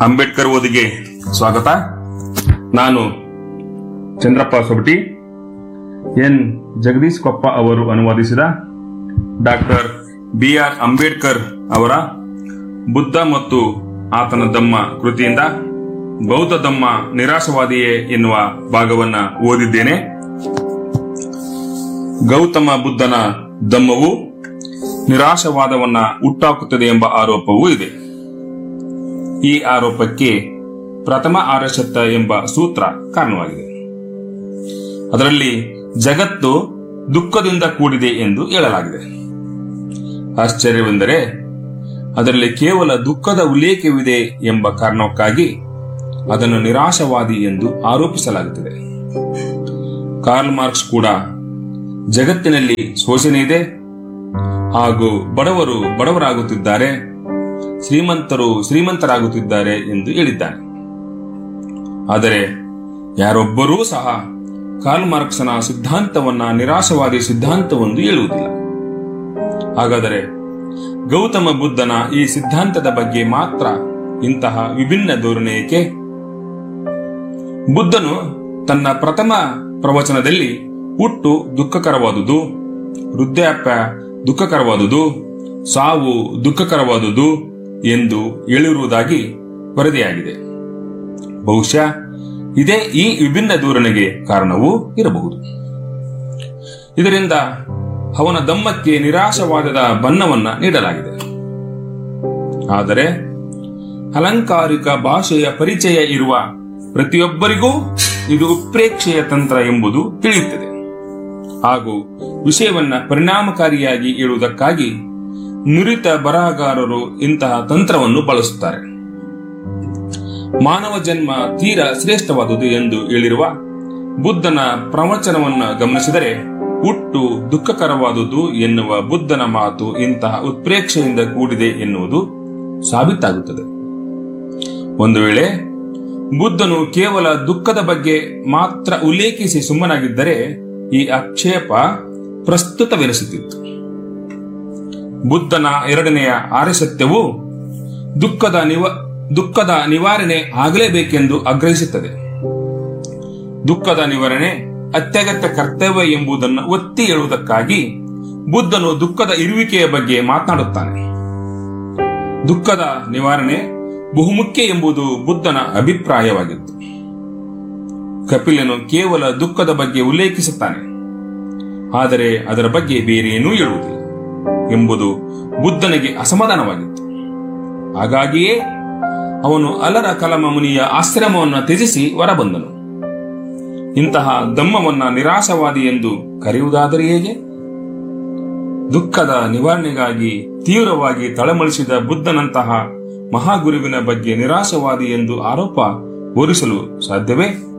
ಅಂಬೇಡ್ಕರ್ ಓದಿಗೆ ಸ್ವಾಗತ ನಾನು ಚಂದ್ರಪ್ಪ ಸೊಬಟಿ ಎನ್ ಜಗದೀಶ್ ಕೊಪ್ಪ ಅವರು ಅನುವಾದಿಸಿದ ಡಾಕ್ಟರ್ ಬಿ ಆರ್ ಅಂಬೇಡ್ಕರ್ ಅವರ ಬುದ್ಧ ಮತ್ತು ಆತನ ದಮ್ಮ ಕೃತಿಯಿಂದ ಬೌದ್ಧ ದಮ್ಮ ನಿರಾಶವಾದಿಯೇ ಎನ್ನುವ ಭಾಗವನ್ನ ಓದಿದ್ದೇನೆ ಗೌತಮ ಬುದ್ಧನ ದಮ್ಮವು ನಿರಾಶವಾದವನ್ನ ಹುಟ್ಟಾಕುತ್ತದೆ ಎಂಬ ಆರೋಪವೂ ಇದೆ ಈ ಆರೋಪಕ್ಕೆ ಪ್ರಥಮ ಆರ್ಯಸತ್ಯ ಎಂಬ ಸೂತ್ರ ಕಾರಣವಾಗಿದೆ ಅದರಲ್ಲಿ ಜಗತ್ತು ದುಃಖದಿಂದ ಕೂಡಿದೆ ಎಂದು ಹೇಳಲಾಗಿದೆ ಆಶ್ಚರ್ಯವೆಂದರೆ ಅದರಲ್ಲಿ ಕೇವಲ ದುಃಖದ ಉಲ್ಲೇಖವಿದೆ ಎಂಬ ಕಾರಣಕ್ಕಾಗಿ ಅದನ್ನು ನಿರಾಶವಾದಿ ಎಂದು ಆರೋಪಿಸಲಾಗುತ್ತದೆ ಕಾರ್ಲ್ ಮಾರ್ಕ್ಸ್ ಕೂಡ ಜಗತ್ತಿನಲ್ಲಿ ಶೋಷಣೆ ಇದೆ ಹಾಗೂ ಬಡವರು ಬಡವರಾಗುತ್ತಿದ್ದಾರೆ ಶ್ರೀಮಂತರು ಶ್ರೀಮಂತರಾಗುತ್ತಿದ್ದಾರೆ ಎಂದು ಹೇಳಿದ್ದಾನೆ ಆದರೆ ಯಾರೊಬ್ಬರೂ ಸಹ ಕಾರ್ಲ್ ಮಾರ್ಕ್ಸನ ಸಿದ್ಧಾಂತವನ್ನ ನಿರಾಶವಾದಿ ಸಿದ್ಧಾಂತವೆಂದು ಹೇಳುವುದಿಲ್ಲ ಹಾಗಾದರೆ ಗೌತಮ ಬುದ್ಧನ ಈ ಸಿದ್ಧಾಂತದ ಬಗ್ಗೆ ಮಾತ್ರ ಇಂತಹ ವಿಭಿನ್ನ ಧೋರಣೆ ಏಕೆ ಬುದ್ಧನು ತನ್ನ ಪ್ರಥಮ ಪ್ರವಚನದಲ್ಲಿ ಹುಟ್ಟು ದುಃಖಕರವಾದುದು ವೃದ್ಧಾಪ್ಯ ದುಃಖಕರವಾದುದು ಸಾವು ದುಃಖಕರವಾದುದು ಎಂದು ಹೇಳಿರುವುದಾಗಿ ವರದಿಯಾಗಿದೆ ಬಹುಶಃ ಇದೇ ಈ ವಿಭಿನ್ನ ಧೋರಣೆಗೆ ಕಾರಣವೂ ಇರಬಹುದು ಇದರಿಂದ ಅವನ ದಮ್ಮಕ್ಕೆ ನಿರಾಶವಾದದ ಬಣ್ಣವನ್ನ ನೀಡಲಾಗಿದೆ ಆದರೆ ಅಲಂಕಾರಿಕ ಭಾಷೆಯ ಪರಿಚಯ ಇರುವ ಪ್ರತಿಯೊಬ್ಬರಿಗೂ ಇದು ಉತ್ಪ್ರೇಕ್ಷೆಯ ತಂತ್ರ ಎಂಬುದು ತಿಳಿಯುತ್ತದೆ ಹಾಗೂ ವಿಷಯವನ್ನ ಪರಿಣಾಮಕಾರಿಯಾಗಿ ಹೇಳುವುದಕ್ಕಾಗಿ ನುರಿತ ಬರಹಗಾರರು ಇಂತಹ ತಂತ್ರವನ್ನು ಬಳಸುತ್ತಾರೆ ಮಾನವ ಜನ್ಮ ತೀರ ಶ್ರೇಷ್ಠವಾದುದು ಎಂದು ಹೇಳಿರುವ ಬುದ್ಧನ ಪ್ರವಚನವನ್ನು ಗಮನಿಸಿದರೆ ಹುಟ್ಟು ದುಃಖಕರವಾದುದು ಎನ್ನುವ ಬುದ್ಧನ ಮಾತು ಇಂತಹ ಉತ್ಪ್ರೇಕ್ಷೆಯಿಂದ ಕೂಡಿದೆ ಎನ್ನುವುದು ಸಾಬೀತಾಗುತ್ತದೆ ಒಂದು ವೇಳೆ ಬುದ್ಧನು ಕೇವಲ ದುಃಖದ ಬಗ್ಗೆ ಮಾತ್ರ ಉಲ್ಲೇಖಿಸಿ ಸುಮ್ಮನಾಗಿದ್ದರೆ ಈ ಆಕ್ಷೇಪ ಪ್ರಸ್ತುತವೆನಿಸುತ್ತಿತ್ತು ಬುದ್ಧನ ಎರಡನೆಯ ಆರ್ಯಸತ್ಯವು ದುಃಖದ ನಿವ ದುಃಖದ ನಿವಾರಣೆ ಆಗಲೇಬೇಕೆಂದು ಆಗ್ರಹಿಸುತ್ತದೆ ದುಃಖದ ನಿವಾರಣೆ ಅತ್ಯಗತ್ಯ ಕರ್ತವ್ಯ ಎಂಬುದನ್ನು ಒತ್ತಿ ಹೇಳುವುದಕ್ಕಾಗಿ ಬುದ್ಧನು ದುಃಖದ ಇರುವಿಕೆಯ ಬಗ್ಗೆ ಮಾತನಾಡುತ್ತಾನೆ ದುಃಖದ ನಿವಾರಣೆ ಬಹುಮುಖ್ಯ ಎಂಬುದು ಬುದ್ಧನ ಅಭಿಪ್ರಾಯವಾಗಿತ್ತು ಕಪಿಲನು ಕೇವಲ ದುಃಖದ ಬಗ್ಗೆ ಉಲ್ಲೇಖಿಸುತ್ತಾನೆ ಆದರೆ ಅದರ ಬಗ್ಗೆ ಬೇರೇನೂ ಹೇಳುವುದಿಲ್ಲ ಎಂಬುದು ಬುದ್ಧನಿಗೆ ಅಸಮಾಧಾನವಾಗಿತ್ತು ಹಾಗಾಗಿಯೇ ಅವನು ಅಲರ ಕಲಮ ಮುನಿಯ ಆಶ್ರಮವನ್ನು ತ್ಯಜಿಸಿ ಹೊರಬಂದನು ಇಂತಹ ದಮ್ಮವನ್ನ ನಿರಾಶವಾದಿ ಎಂದು ಕರೆಯುವುದಾದರೆ ಹೇಗೆ ದುಃಖದ ನಿವಾರಣೆಗಾಗಿ ತೀವ್ರವಾಗಿ ತಳಮಳಿಸಿದ ಬುದ್ಧನಂತಹ ಮಹಾಗುರುವಿನ ಬಗ್ಗೆ ನಿರಾಶವಾದಿ ಎಂದು ಆರೋಪ ಹೊರಿಸಲು ಸಾಧ್ಯವೇ